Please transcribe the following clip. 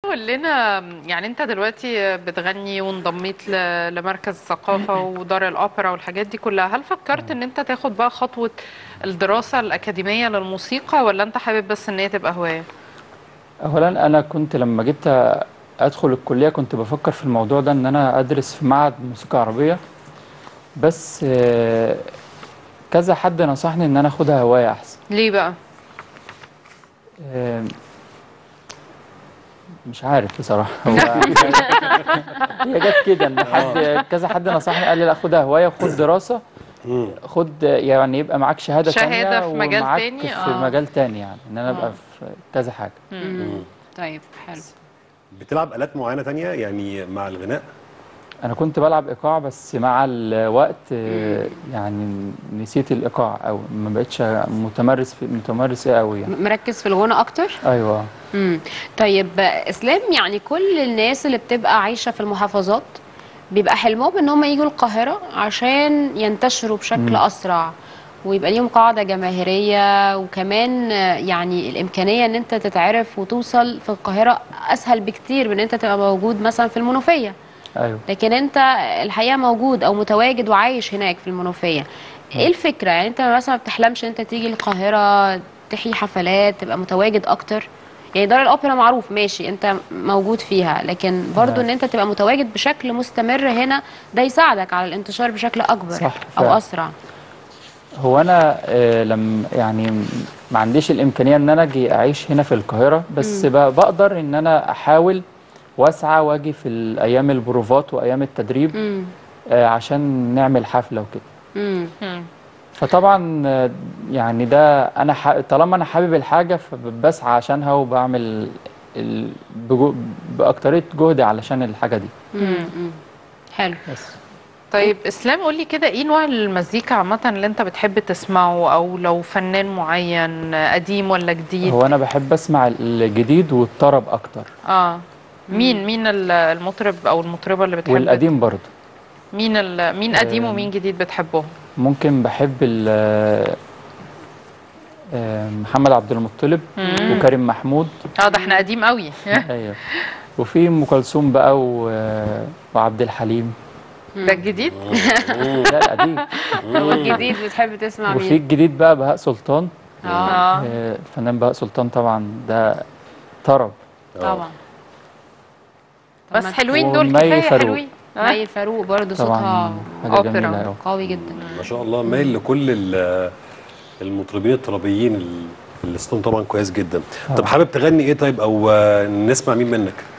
تقول لنا يعني انت دلوقتي بتغني وانضميت ل- لمركز الثقافة ودار الأوبرا والحاجات دي كلها هل فكرت ان انت تاخد بقى خطوة الدراسة الأكاديمية للموسيقى ولا انت حابب بس ان هي تبقى هواية؟ اولا انا كنت لما جيت ادخل الكليه كنت بفكر في الموضوع ده ان انا ادرس في معهد موسيقى عربيه بس آه، كذا حد نصحني ان انا اخدها هوايه احسن ليه بقى؟ آه، مش عارف بصراحه هو هي جت كده ان حد كذا حد نصحني قال لي لا خدها هوايه وخد دراسه مم. خد يعني يبقى معاك شهاده شهادة تانية في مجال ومعاك تاني، في آه. مجال تاني يعني ان انا ابقى آه. في كذا حاجه مم. طيب حلو بتلعب آلات معينة تانية يعني مع الغناء انا كنت بلعب ايقاع بس مع الوقت آه، يعني نسيت الايقاع او ما بقتش متمرس في متمرس ايه قوي يعني مركز في الغنى اكتر ايوه امم طيب اسلام يعني كل الناس اللي بتبقى عايشه في المحافظات بيبقى حلمهم ان هم يجوا القاهره عشان ينتشروا بشكل مم. اسرع ويبقى ليهم قاعده جماهيريه وكمان آه، يعني الامكانيه ان انت تتعرف وتوصل في القاهره اسهل بكتير من ان انت تبقى موجود مثلا في المنوفيه ايوه لكن انت الحقيقه موجود او متواجد وعايش هناك في المنوفيه ايه الفكره يعني انت مثلا ما بتحلمش ان انت تيجي القاهره تحيي حفلات تبقى متواجد اكتر يعني دار الاوبرا معروف ماشي انت موجود فيها لكن برضو نعم. ان انت تبقى متواجد بشكل مستمر هنا ده يساعدك على الانتشار بشكل اكبر صح، او فعلا. اسرع هو انا آه، لم يعني ما عنديش الامكانيه ان انا اجي اعيش هنا في القاهره بس ب- بقدر ان انا احاول واسعى واجي في الايام البروفات وايام التدريب امم آه، عشان نعمل حفله وكده امم مم. فطبعا آه، يعني ده انا ح... طالما انا حابب الحاجه فبسعى عشانها وبعمل ال... بجو... باكتريه جهدي علشان الحاجه دي امم حلو بس طيب اسلام قولي كده ايه نوع المزيكا عامة اللي انت بتحب تسمعه او لو فنان معين قديم ولا جديد؟ هو انا بحب اسمع الجديد والطرب اكتر اه مين مين ال- المطرب او المطربة اللي بتحب والقديم برضه مين ال... مين قديم آم. ومين جديد بتحبهم؟ ممكن بحب ال آه، محمد عبد المطلب مم. وكريم محمود اه ده احنا قديم قوي ايوه وفي ام كلثوم بقى و- وعبد الحليم ده الجديد؟ لا القديم والجديد بتحب تسمع وفي مين الجديد بقى بهاء سلطان اه اه آه، الفنان بهاء سلطان طبعا ده طرب طبعا طب بس ما- حلوين دول ومي كفايه فاروق. حلوين آه. مي فاروق برضه صوتها طبعا حاجه أوبرا. جميله أوي. قوي جدا ما شاء الله مايل لكل ال- المطربين الطربيين ال- اللي صوتهم طبعا كويس جدا طب حابب تغني ايه طيب او آه، نسمع مين منك